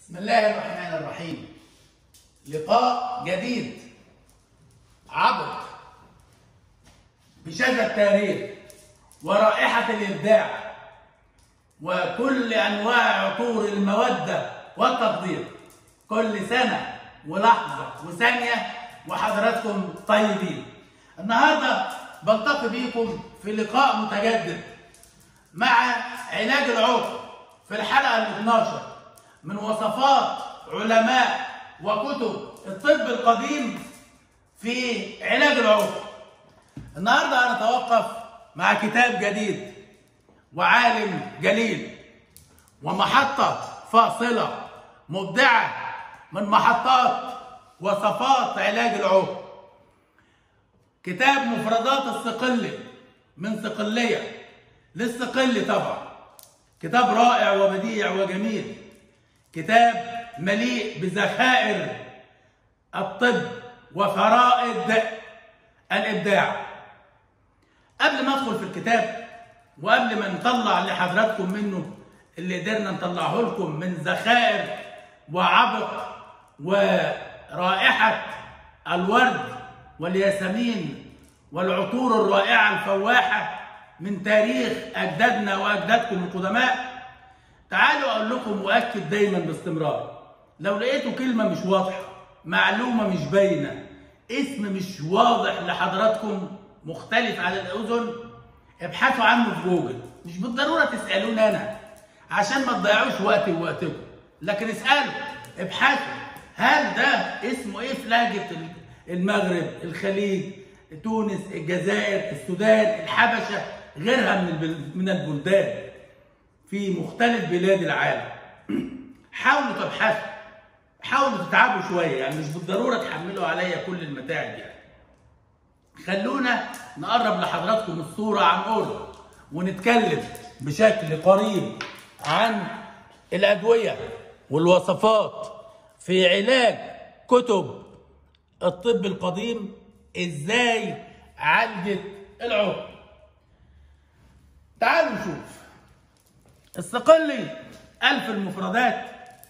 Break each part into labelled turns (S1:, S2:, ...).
S1: بسم الله الرحمن الرحيم لقاء جديد عبر بشذا التاريخ ورائحة الإبداع وكل أنواع عطور المودة والتقدير كل سنة ولحظة وثانية وحضراتكم طيبين النهاردة بلتقي بيكم في لقاء متجدد مع علاج العقم في الحلقة ال 12 من وصفات علماء وكتب الطب القديم في علاج العقم النهارده هنتوقف مع كتاب جديد وعالم جليل ومحطة فاصلة مبدعة من محطات وصفات علاج العقم كتاب مفردات الصقلي من صقلية للصقلي طبعا كتاب رائع وبديع وجميل كتاب مليء بذخائر الطب وفرائد الابداع قبل ما ادخل في الكتاب وقبل ما نطلع لحضراتكم منه اللي قدرنا نطلعه لكم من ذخائر وعبق ورائحه الورد والياسمين والعطور الرائعه الفواحه من تاريخ اجدادنا واجدادكم القدماء تعالوا اقول لكم واكد دايما باستمرار لو لقيتوا كلمه مش واضحه معلومه مش باينه اسم مش واضح لحضراتكم مختلف على الاذن ابحثوا عنه في جوجل مش بالضروره تسالوني انا عشان ما تضيعوش وقتي ووقتكم لكن اسالوا ابحثوا هل ده اسمه ايه في لهجه المغرب الخليج تونس الجزائر السودان الحبشه غيرها من من البلدان في مختلف بلاد العالم حاولوا تبحثوا حاولوا تتعبوا شويه يعني مش بالضروره تحملوا عليا كل المتاعب يعني خلونا نقرب لحضراتكم الصوره عن قرب ونتكلم بشكل قريب عن الادويه والوصفات في علاج كتب الطب القديم ازاي عالجت العقم تعالوا نشوف الصقلي قال في المفردات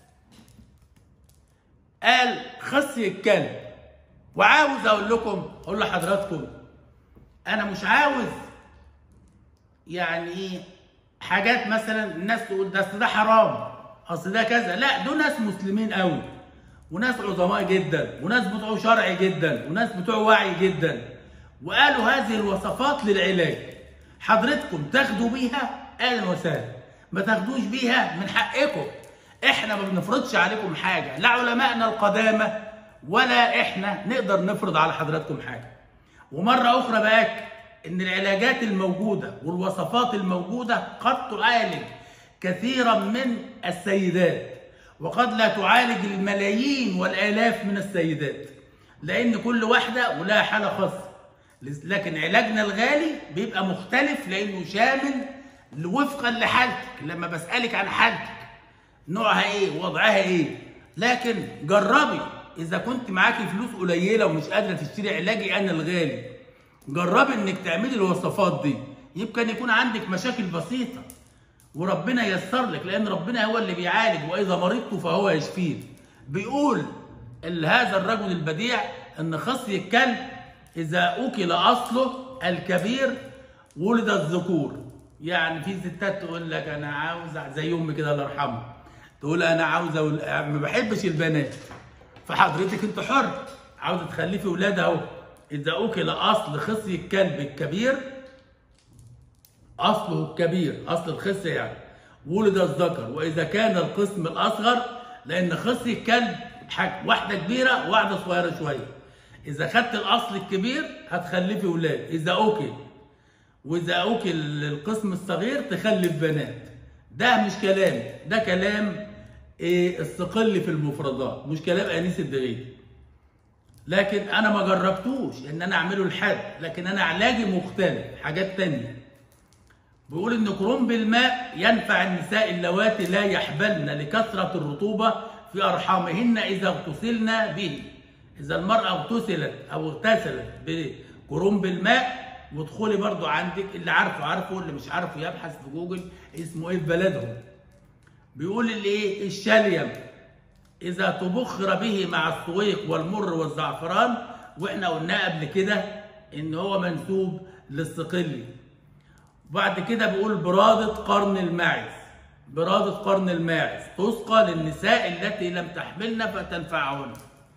S1: قال خصي الكلب وعاوز اقول لكم اقول لحضراتكم انا مش عاوز يعني ايه حاجات مثلا الناس تقول ده اصل ده حرام اصل ده كذا لا دول ناس مسلمين قوي وناس عظماء جدا وناس بتوع شرعي جدا وناس بتوع وعي جدا وقالوا هذه الوصفات للعلاج حضرتكم تاخدوا بيها اهلا وسهلا ما تاخدوش بيها من حقكم احنا ما بنفرضش عليكم حاجه لا علمائنا القدامى ولا احنا نقدر نفرض على حضراتكم حاجه ومره اخرى باكد ان العلاجات الموجوده والوصفات الموجوده قد تعالج كثيرا من السيدات وقد لا تعالج الملايين والالاف من السيدات لان كل واحده ولها حاله خاصه لكن علاجنا الغالي بيبقى مختلف لانه شامل وفقا لحالتك لما بسالك عن حالتك نوعها ايه وضعها ايه لكن جربي اذا كنت معاكي فلوس قليله ومش قادره تشتري علاجي انا الغالي جربي انك تعملي الوصفات دي يمكن يكون عندك مشاكل بسيطه وربنا ييسر لك لان ربنا هو اللي بيعالج واذا مرضت فهو يشفين بيقول هذا الرجل البديع ان خصي الكلب اذا اكل اصله الكبير ولد الذكور يعني في ستات تقول لك انا عاوز زي امي كده الله يرحمها تقول انا عاوزه ما بحبش البنات فحضرتك انت حر عاوزه تخلفي ولاد اهو اذا اكل اصل خصي الكلب الكبير اصله الكبير اصل الخصيه يعني ولد الذكر واذا كان القسم الاصغر لان خصي الكلب واحده كبيره وواحده صغيره شويه اذا خدت الاصل الكبير هتخلفي ولاد اذا اكل واذا اكل القسم الصغير تخلف بنات ده مش كلام ده كلام إيه الصقل في المفردات مش كلام انيس الدغيدي لكن انا ما جربتوش ان انا اعمله لحد لكن انا علاجي مختلف حاجات تانية بيقول ان كرنب الماء ينفع النساء اللواتي لا يحبلن لكثرة الرطوبة في ارحامهن اذا اغتسلن به اذا المرأة اغتسلت او اغتسلت بكرنب الماء وادخلي برضو عندك اللي عارفه عارفه اللي مش عارفه يبحث في جوجل اسمه ايه في بلدهم بيقول اللي ايه الشاليم اذا تبخر به مع السويق والمر والزعفران واحنا قلنا قبل كده ان هو منسوب للصقلي وبعد كده بيقول برادة قرن الماعز برادة قرن الماعز تسقى للنساء التي لم تحملن فتنفعهن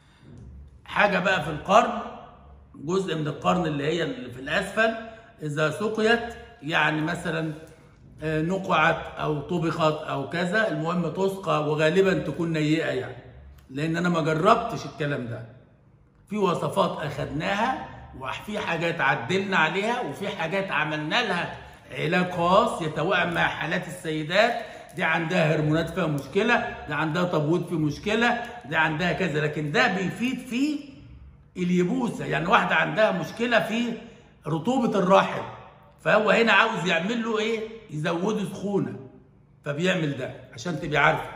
S1: حاجة بقى في القرن جزء من القرن اللي هي اللي في الأسفل إذا سقيت يعني مثلا آه، نقعت أو طبخت أو كذا المهم تسقى وغالبا تكون نيئة يعني لأن أنا ما جربتش الكلام ده في وصفات أخدناها وفي حاجات عدلنا عليها وفي حاجات عملنا لها علاج خاص يتوائم مع حالات السيدات دي عندها هرمونات فيها مشكلة دي عندها تبويض في مشكلة دي عندها كذا لكن ده بيفيد في اليبوسة يعني واحدة عندها مشكلة في رطوبة الرحم فهو هنا عاوز يعمل له ايه يزوده سخونة فبيعمل ده عشان تبقى عارفة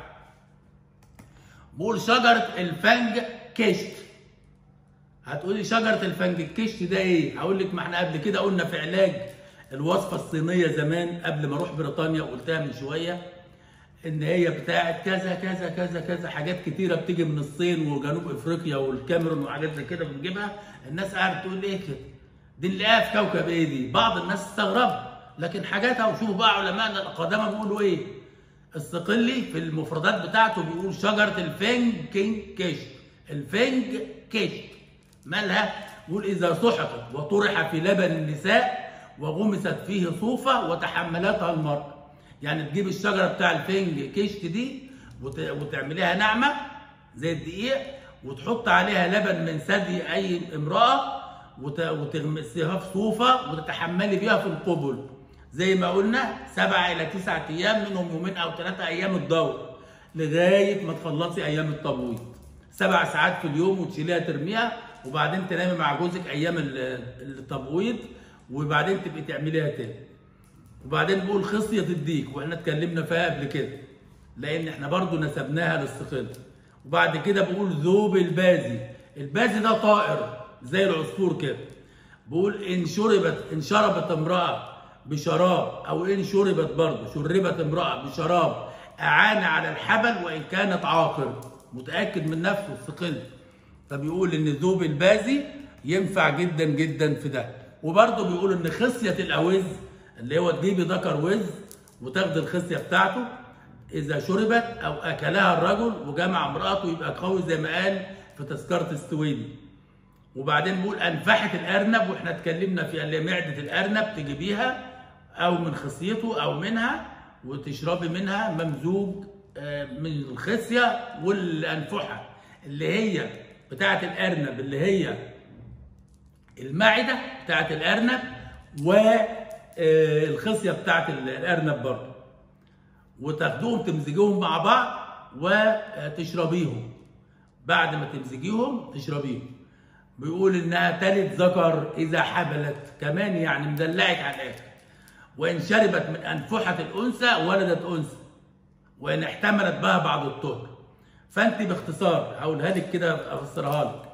S1: بقول شجرة الفنج كشت هتقولي شجرة الفنج الكشت ده ايه؟ هقول لك ما احنا قبل كده قلنا في علاج الوصفة الصينية زمان قبل ما اروح بريطانيا وقلتها من شوية ان هي بتاعت كذا كذا كذا كذا حاجات كتيرة بتيجي من الصين وجنوب افريقيا والكاميرون وحاجات زي كده بنجيبها الناس قاعدة تقول ايه كده؟ دي نلاقيها في كوكب ايه دي؟ بعض الناس استغربها لكن حاجاتها وشوفوا بقى علمائنا القدامى بيقولوا ايه؟ الصقلي في المفردات بتاعته بيقول شجرة الفنج كينج كشت الفنج كشت مالها؟ يقول إذا سحقت وطرح في لبن النساء وغمست فيه صوفة وتحملتها المرأة يعني تجيب الشجرة بتاع الفنج كشت دي وت... وتعمليها ناعمة زي الدقيق وتحط عليها لبن من ثدي أي امرأة وت... وتغمسيها في صوفة وتتحملي بيها في القبل زي ما قلنا سبعة إلى تسعة أيام منهم يومين أو ثلاثة أيام الدور لغاية ما تخلصي أيام التبويض سبع ساعات في اليوم وتشيليها ترميها وبعدين تنامي مع جوزك أيام ال- التبويض وبعدين تبقي تعمليها تاني وبعدين بقول خصية الديك واحنا اتكلمنا فيها قبل كده لأن احنا برضو نسبناها للصقل وبعد كده بقول ذوب البازي البازي ده طائر زي العصفور كده بقول إن شربت إن شربت امرأة بشراب أو إن شربت برضه شربت امرأة بشراب أعان على الحبل وإن كانت عاقر متأكد من نفسه الثقل فبيقول إن ذوب البازي ينفع جدا جدا في ده وبرضه بيقول إن خصية الأوز اللي هو تجيبي ذكر وز وتاخدي الخصية بتاعته إذا شربت أو أكلها الرجل وجمع امرأته يبقى قوي زي ما قال في تذكرة السويدي وبعدين بقول انفحه الارنب واحنا اتكلمنا في اللي هي معده الارنب تجيبيها او من خصيته او منها وتشربي منها ممزوج آه، من الخصيه والانفحه اللي هي بتاعه الارنب اللي هي المعده بتاعه الارنب والخصيه بتاعه الارنب برضه وتاخدوهم تمزجوهم مع بعض وتشربيهم بعد ما تمزجيهم تشربيهم بيقول انها تلد ذكر اذا حبلت كمان يعني مدلعك على الاخر وان شربت من انفحه الانثى ولدت انثى وان احتملت بها بعض الطهر فانت باختصار هقولها لك كده افسرها لك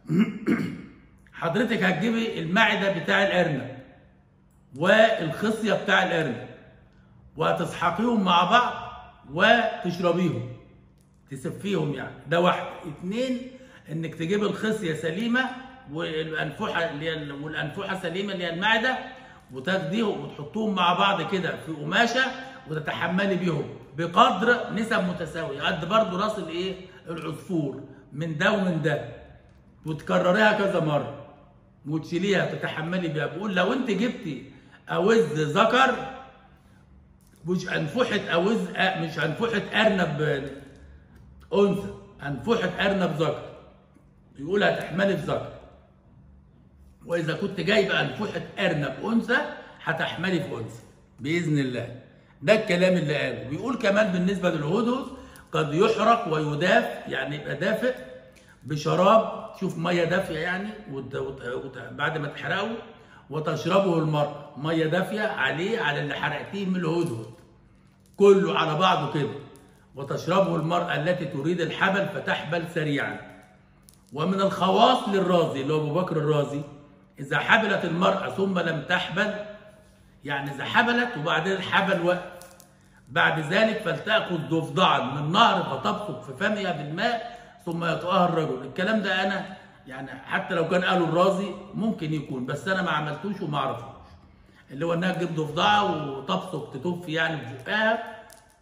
S1: حضرتك هتجيبي المعده بتاع الارنب والخصيه بتاع الارنب وهتسحقيهم مع بعض وتشربيهم تسفيهم يعني ده واحد اتنين انك تجيب الخصيه سليمه والانفحه اللي هي والانفحه سليمه اللي هي المعده وتاخديهم وتحطوهم مع بعض كده في قماشه وتتحملي بيهم بقدر نسب متساويه قد برضه راس الايه العصفور من ده ومن ده وتكرريها كذا مره وتشيليها تتحملي بيها بقول لو انت جبتي اوز ذكر مش انفحه اوز مش انفحه ارنب انثى انفحه ارنب ذكر يقول هتحملي في ذكر واذا كنت جايبه انفحه ارنب انثى هتحملي في انثى باذن الله ده الكلام اللي قاله بيقول كمان بالنسبه للهدهد قد يحرق ويداف يعني يبقى دافئ بشراب شوف ميه دافيه يعني وت... وت... وت... بعد ما تحرقه وتشربه المرأة ميه دافيه عليه على اللي حرقتيه من الهدهد كله على بعضه كده وتشربه المرأة التي تريد الحبل فتحبل سريعا ومن الخواص للرازي اللي هو ابو بكر الرازي اذا حبلت المراه ثم لم تحبل يعني اذا حبلت وبعدين الحبل وقف بعد ذلك فلتأخذ ضفدعا من نهر فتبصق في فمها بالماء ثم يطأها الرجل الكلام ده أنا يعني حتى لو كان قاله الرازي ممكن يكون بس أنا ما عملتوش وما أعرفوش اللي هو إنها تجيب ضفدعة وتبصق تتف يعني في بقها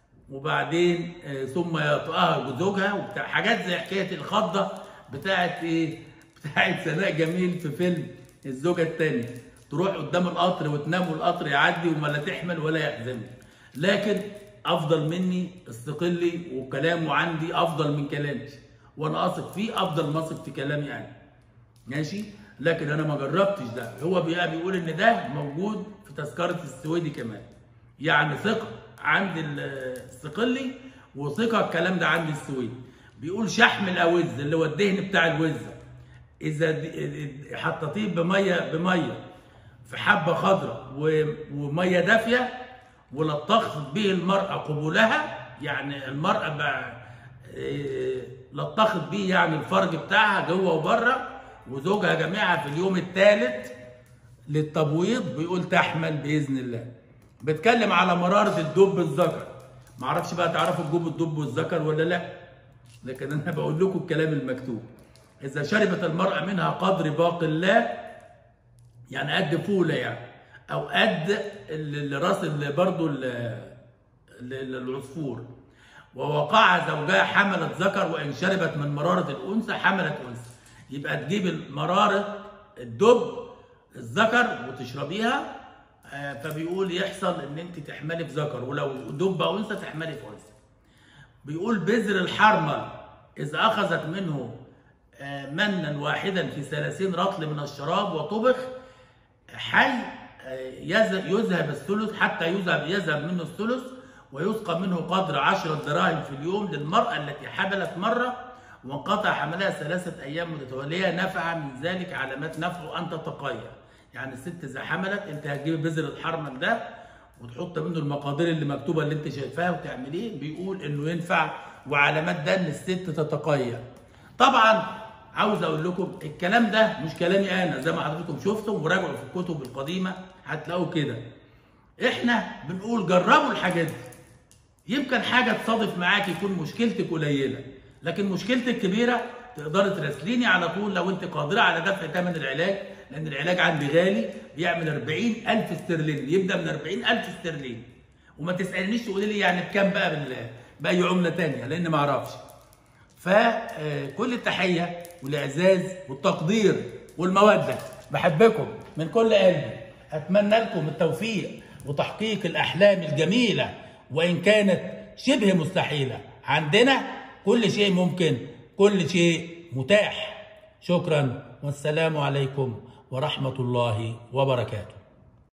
S1: وبعدين آه، ثم يطأها زوجها وبتاع حاجات زي حكاية الخضة بتاعت إيه بتاعت سناء جميل في فيلم الزوجة التانية تروح قدام القطر وتنام والقطر يعدي وما لا تحمل ولا يحزن لكن افضل مني استقلي وكلامه عندي افضل من كلامي وانا اثق فيه افضل ما اثق في كلامي انا ماشي لكن انا ما جربتش ده هو بقى بيقول ان ده موجود في تذكره السويدي كمان يعني ثقه عند الصقلي وثقه الكلام ده عند السويدي بيقول شحم الاوز اللي هو الدهن بتاع الوزه اذا د- حطيتيه بميه بميه في حبه خضراء و- وميه دافيه ولطخت به المراه قبولها يعني المراه بقى إيه، لطخت به يعني الفرج بتاعها جوه وبره وزوجها جميعها في اليوم الثالث للتبويض بيقول تحمل باذن الله بتكلم على مراره الدب الذكر معرفش بقى تعرفوا الجوب الدب والذكر ولا لا لكن انا بقول لكم الكلام المكتوب اذا شربت المراه منها قدر باقي الله يعني قد فوله يعني او قد ال- الراس اللي برضه ال- ال- العصفور ووقع زوجها حملت ذكر وان شربت من مراره الانثى حملت انثى يبقى تجيب مراره الدب الذكر وتشربيها آه، فبيقول يحصل ان انت تحملي في ذكر ولو دب او انثى تحملي في انثى بيقول بذر الحرمل إذا أخذت منه آه، منا واحدا في ثلاثين رطل من الشراب وطبخ حي آه، يذ- يذهب الثلث حتى يذهب يذهب منه الثلث ويسقى منه قدر عشرة دراهم في اليوم للمرأة التي حملت مرة وانقطع حملها ثلاثة أيام متتالية نفع من ذلك علامات نفعه أن تتقيأ يعني الست إذا حملت أنت هتجيب بذر الحرمل ده وتحط منه المقادير اللي مكتوبه اللي انت شايفاها وتعمليه بيقول انه ينفع وعلامات ده ان الست تتقيأ. طبعا عاوز اقول لكم الكلام ده مش كلامي انا زي ما حضراتكم شفتم وراجعوا في الكتب القديمه هتلاقوا كده. احنا بنقول جربوا الحاجات دي. يمكن حاجه تصادف معاك يكون مشكلتك قليله لكن مشكلتك كبيره تقدري تراسليني على طول لو انت قادره على دفع ثمن العلاج لان العلاج عندي غالي بيعمل 40000 استرليني يبدا من 40000 استرليني وما تسالنيش تقولي لي يعني بكام بقى بال باي عمله ثانيه لان ما اعرفش فكل التحيه والاعزاز والتقدير والموده بحبكم من كل قلبي اتمنى لكم التوفيق وتحقيق الاحلام الجميله وان كانت شبه مستحيله عندنا كل شيء ممكن كل شيء متاح شكرا والسلام عليكم ورحمه الله وبركاته